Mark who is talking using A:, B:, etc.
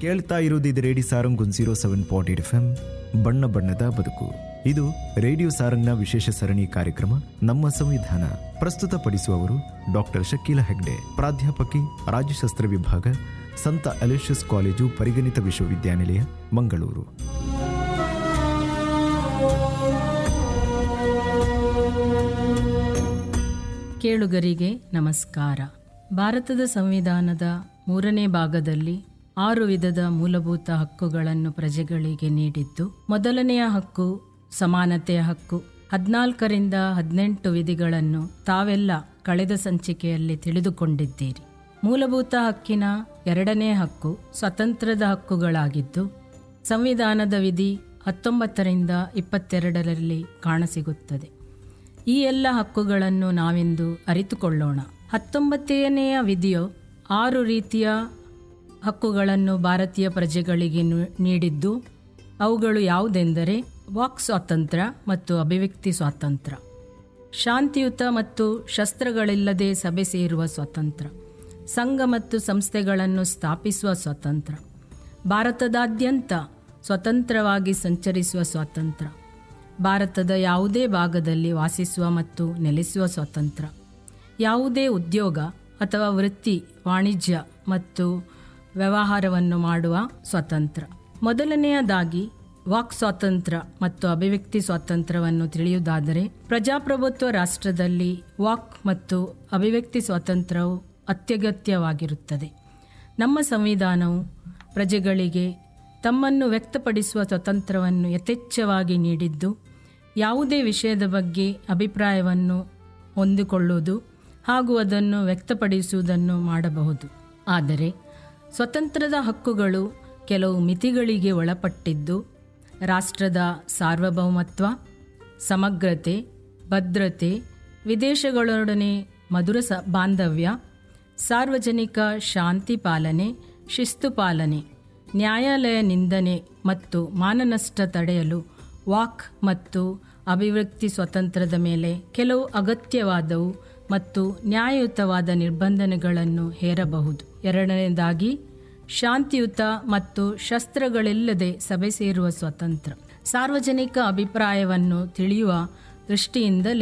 A: ಕೇಳ್ತಾ ಇರೋದು ಇದು radio Sarang one zero seven point eight F M ಬಣ್ಣ ಬಣ್ಣದ ಬದುಕು ಇದು ರೇಡಿಯೋ ಸಾರಂಗ್ನ ವಿಶೇಷ ಸರಣಿ ಕಾರ್ಯಕ್ರಮ ನಮ್ಮ ಸಂವಿಧಾನ ಪ್ರಸ್ತುತಪಡಿಸುವವರು ಡಾಕ್ಟರ್ ಶಕೀಲ ಹೆಗ್ಡೆ ಪ್ರಾಧ್ಯಾಪಕಿ ರಾಜ್ಯಶಾಸ್ತ್ರ ವಿಭಾಗ ಸಂತ ಅಲೋಷಿಯಸ್ ಕಾಲೇಜು ಪರಿಗಣಿತ ವಿಶ್ವವಿದ್ಯಾನಿಲಯ ಮಂಗಳೂರು
B: ಕೇಳುಗರಿಗೆ ನಮಸ್ಕಾರ ಭಾರತದ ಸಂವಿಧಾನದ ಮೂರನೇ ಭಾಗದಲ್ಲಿ ಆರು ವಿಧದ ಮೂಲಭೂತ ಹಕ್ಕುಗಳನ್ನು ಪ್ರಜೆಗಳಿಗೆ ನೀಡಿದ್ದು ಮೊದಲನೆಯ ಹಕ್ಕು ಸಮಾನತೆಯ ಹಕ್ಕು ಹದಿನಾಲ್ಕರಿಂದ ಹದಿನೆಂಟು ವಿಧಿಗಳನ್ನು ತಾವೆಲ್ಲ ಕಳೆದ ಸಂಚಿಕೆಯಲ್ಲಿ ತಿಳಿದುಕೊಂಡಿದ್ದೀರಿ ಮೂಲಭೂತ ಹಕ್ಕಿನ ಎರಡನೇ ಹಕ್ಕು ಸ್ವತಂತ್ರದ ಹಕ್ಕುಗಳಾಗಿದ್ದು ಸಂವಿಧಾನದ ವಿಧಿ ಹತ್ತೊಂಬತ್ತರಿಂದ ಇಪ್ಪತ್ತೆರಡರಲ್ಲಿ ಕಾಣಸಿಗುತ್ತದೆ ಈ ಎಲ್ಲ ಹಕ್ಕುಗಳನ್ನು ನಾವಿಂದು ಅರಿತುಕೊಳ್ಳೋಣ ಹತ್ತೊಂಬತ್ತನೆಯ ವಿಧಿಯು ಆರು ರೀತಿಯ ಹಕ್ಕುಗಳನ್ನು ಭಾರತೀಯ ಪ್ರಜೆಗಳಿಗೆ ನು- ನೀಡಿದ್ದು ಅವುಗಳು ಯಾವುದೆಂದರೆ ವಾಕ್ ಸ್ವಾತಂತ್ರ್ಯ ಮತ್ತು ಅಭಿವ್ಯಕ್ತಿ ಸ್ವಾತಂತ್ರ್ಯ ಶಾಂತಿಯುತ ಮತ್ತು ಶಸ್ತ್ರಗಳಿಲ್ಲದೆ ಸಭೆ ಸೇರುವ ಸ್ವಾತಂತ್ರ್ಯ ಸಂಘ ಮತ್ತು ಸಂಸ್ಥೆಗಳನ್ನು ಸ್ಥಾಪಿಸುವ ಸ್ವಾತಂತ್ರ್ಯ ಭಾರತದಾದ್ಯಂತ ಸ್ವತಂತ್ರವಾಗಿ ಸಂಚರಿಸುವ ಸ್ವಾತಂತ್ರ್ಯ ಭಾರತದ ಯಾವುದೇ ಭಾಗದಲ್ಲಿ ವಾಸಿಸುವ ಮತ್ತು ನೆಲೆಸುವ ಸ್ವಾತಂತ್ರ್ಯ ಯಾವುದೇ ಉದ್ಯೋಗ ಅಥವಾ ವೃತ್ತಿ ವಾಣಿಜ್ಯ ಮತ್ತು ವ್ಯವಹಾರವನ್ನು ಮಾಡುವ ಸ್ವಾತಂತ್ರ್ಯ ಮೊದಲನೆಯದಾಗಿ ವಾಕ್ ಸ್ವಾತಂತ್ರ್ಯ ಮತ್ತು ಅಭಿವ್ಯಕ್ತಿ ಸ್ವಾತಂತ್ರ್ಯವನ್ನು ತಿಳಿಯುವುದಾದರೆ ಪ್ರಜಾಪ್ರಭುತ್ವ ರಾಷ್ಟ್ರದಲ್ಲಿ ವಾಕ್ ಮತ್ತು ಅಭಿವ್ಯಕ್ತಿ ಸ್ವಾತಂತ್ರ್ಯವು ಅತ್ಯಗತ್ಯವಾಗಿರುತ್ತದೆ ನಮ್ಮ ಸಂವಿಧಾನವು ಪ್ರಜೆಗಳಿಗೆ ತಮ್ಮನ್ನು ವ್ಯಕ್ತಪಡಿಸುವ ಸ್ವತಂತ್ರವನ್ನು ಯಥೇಚ್ಛವಾಗಿ ನೀಡಿದ್ದು ಯಾವುದೇ ವಿಷಯದ ಬಗ್ಗೆ ಅಭಿಪ್ರಾಯವನ್ನು ಹೊಂದಿಕೊಳ್ಳುವುದು ಹಾಗೂ ಅದನ್ನು ವ್ಯಕ್ತಪಡಿಸುವುದನ್ನು ಮಾಡಬಹುದು ಆದರೆ ಸ್ವತಂತ್ರದ ಹಕ್ಕುಗಳು ಕೆಲವು ಮಿತಿಗಳಿಗೆ ಒಳಪಟ್ಟಿದ್ದು ರಾಷ್ಟ್ರದ ಸಾರ್ವಭೌಮತ್ವ ಸಮಗ್ರತೆ ಭದ್ರತೆ ವಿದೇಶಗಳೊಡನೆ ಮಧುರ ಸ ಬಾಂಧವ್ಯ ಸಾರ್ವಜನಿಕ ಶಾಂತಿ ಪಾಲನೆ ಶಿಸ್ತು ಪಾಲನೆ ನ್ಯಾಯಾಲಯ ನಿಂದನೆ ಮತ್ತು ಮಾನನಷ್ಟ ತಡೆಯಲು ವಾಕ್ ಮತ್ತು ಅಭಿವ್ಯಕ್ತಿ ಸ್ವಾತಂತ್ರ್ಯದ ಮೇಲೆ ಕೆಲವು ಅಗತ್ಯವಾದವು ಮತ್ತು ನ್ಯಾಯಯುತವಾದ ನಿರ್ಬಂಧನೆಗಳನ್ನು ಹೇರಬಹುದು ಎರಡನೇದಾಗಿ ಶಾಂತಿಯುತ ಮತ್ತು ಶಸ್ತ್ರಗಳಿಲ್ಲದೆ ಸಭೆ ಸೇರುವ ಸ್ವಾತಂತ್ರ್ಯ ಸಾರ್ವಜನಿಕ ಅಭಿಪ್ರಾಯವನ್ನು ತಿಳಿಯುವ ದೃಷ್ಟಿಯಿಂದಲೇ